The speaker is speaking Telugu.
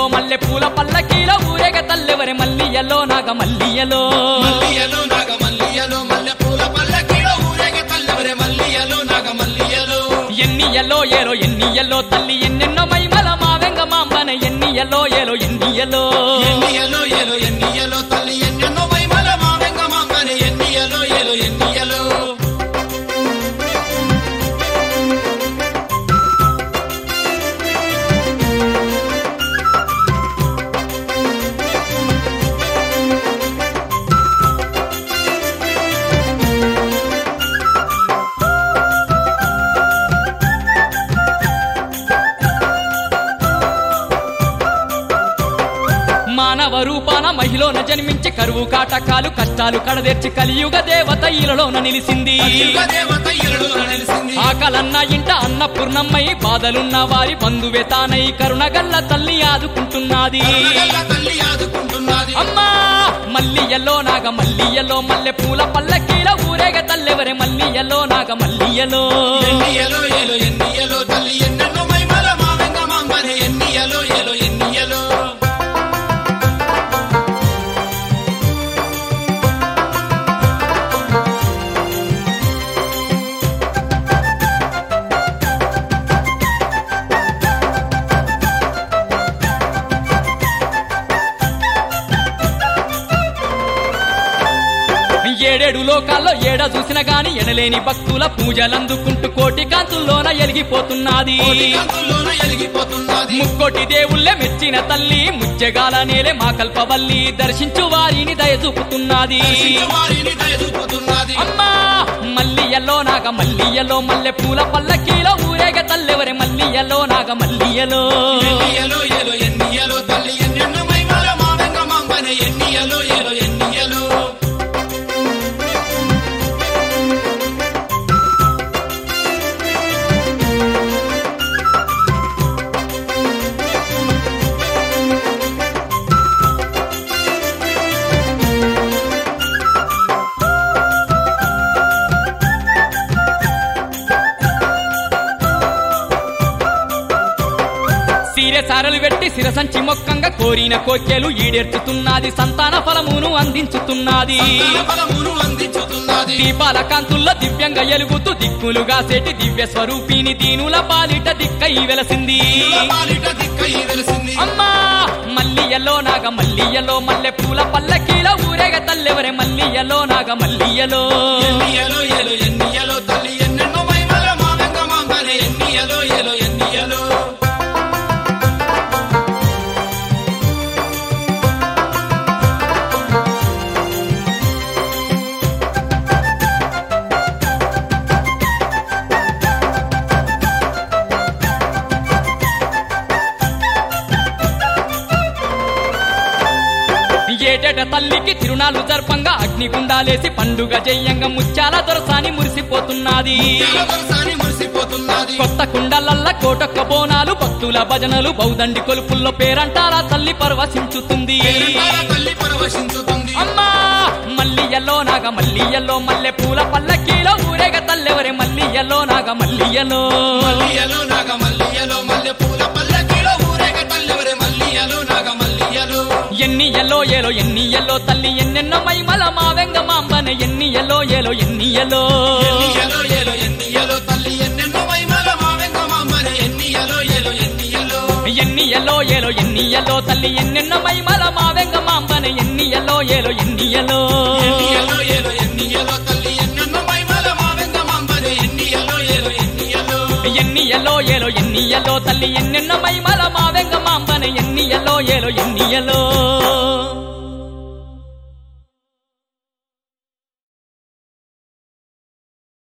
మల్లె పూల పల్లకీలో ఊరేగ తల్లెవరే మల్లియలో నాగ మల్లియలో మల్లియలో నాగ మల్లియలో మల్లె పూల పల్లకిలో ఊరేగ తల్లెవరే మల్లియలో నాగ మల్లియలో ఎన్నియలో ఏలో ఎన్నియలో తల్లి ఎన్నెన్నో మైమల మా వెంగ మాంబన ఎన్నియలో ఏలో ఎన్నియలో ఎన్నియలో ఏలో ఎన్నియలో తల్లి ఎన్నెన్నో వైమల మా వెంగ మాంగని ఎన్నియలో ఏలో ఎన్నియలో మానవ రూపాన మహిళన జన్మించి కరువు కాటకాలు కష్టాలు కడదెర్చి కలియుగ దేవత ఈలలోన నిలిసింది కలియుగ దేవత ఇరుడున నిలిసింది ఆకలన్న ఇంట అన్నపూర్ణమ్మై బాధలున్న వారి బంధువే తానై కరుణగల్ల తల్లి ఆదుకుంటున్నది కరుణగల్ల తల్లి ఆదుకుంటున్నది అమ్మా మల్లియలో నాగ మల్లియలో మల్లె పూల పల్లకీల ఊరేగ తల్లెవరే మల్లియలో నాగ మల్లియలో ఎన్నియలో ఏలో ఎన్నియలో తల్లి ఎన్నెన్నో వైమల మా వెంగ మాంగని ఎన్నియలో ఏలో ఎన్నియలో ఏడేడు లోకాల్లో ఏడ చూసిన గాని ఎనలేని భక్తుల పూజలందుకుంటూ కోటి కాంతుల్లోన ఎలిగిపోతున్నది కోటికాంతుల్లోన ఎలిగిపోతున్నది ముక్కోటి దేవుళ్ళే మెచ్చిన తల్లి ముచ్చగాల నేలే మా కల్పవల్లి దర్శించు వారిని దయ చూపుతున్నది వారిని దయచూపుతున్నది అమ్మా మల్లియలో నాగ మల్లియలో మల్లె పూల పల్లకీలో ఊరేగ తల్లెవరే మల్లియలో నాగ మల్లియలో ఎన్నియలో ఏలో ఎన్నియలో తల్లి ఎన్నెన్నో వైమల మా వెంగ మాంగని ఎన్నియలో ఏలో ఎన్నియలో సీరె సారలు పెట్టి శిరసంచి మొక్కంగా కోరిన కోర్కెలు ఈడేర్చుతున్నది సంతాన ఫలమును అందించుతున్నది తన బలమును అందించుతున్నది దీపాల కాంతుల్లో దివ్యంగా ఎలుగుతూ దిక్కులుగా సెటి దివ్య స్వరూపిణి దీనుల పాలిట దిక్కై వెలసింది పాలిట దిక్కై వెలిసింది అమ్మా మల్లియలో నాగ మల్లియలో మల్లె పూల పల్లకీల ఊరేగ తల్లెవరే మల్లియలో నాగ మల్లియలో ఎన్నియలో ఏలో ఎన్నియలో తల్లి ఎన్నెన్నో వైమల మా వెంగ మాంగని ఎన్నియలో ఏలో ఎన్నియలో ఏటేట తల్లికి తిరునాళ్ళు జర్పంగా అగ్నిగుండాలేసి పండుగ జయ్యంగా ముత్యాల దొరసాని మురిసిపోతున్నది జలదర్శాని మురిసిపోతున్నది కొత్త కుండలల్ల కోటొక్క బోనాలు భక్తుల భజనలు బౌదండి కొలుపుల్లో పేరంటారా తల్లి పరవశించుతుంది పేరంటాల తల్లి పరవశించుతుంది అమ్మా మల్లియలో నాగ మల్లియలో మల్లె పూల పల్లకీలో ఊరేగ తల్లెవరే మల్లియలో నాగ మల్లియలో మల్లియలో నాగ మల్లియలో మల్లె పూల పల్లకిలో ఊరేగ తల్లెవరే మల్లియలో నాగ మల్లియలో ఎన్నియలో ఏలో ఎన్నియలో తల్లి ఎన్నెన్నో మైమల మా వెంగ మాంబన ఎన్నియలో ఏలో ఎన్నియలో ఎన్నియలో ఏలో ఎన్నియలో తల్లి ఎన్నెన్నో వైమల మా వెంగ మామని ఎన్నియలో ఏలో ఎన్నియలో ఎన్నియలో ఏలో ఎన్నియలో తల్లి ఎన్నెన్నో మైమల మా వెంగ మాంబన ఎన్నియలో ఏలో ఎన్నియలో ఎన్నియలో ఏలో ఎన్నియలో తల్లి ఎన్నెన్నో వైమల మా వెంగ మామని ఎన్నియలో ఏలో ఎన్నియలో ఎన్నియలో ఏలో ఎన్నియలో తల్లి ఎన్నెన్నో మైమల మా వెంగ మాంబన ఎన్నియలో ఏలో ఎన్నియలో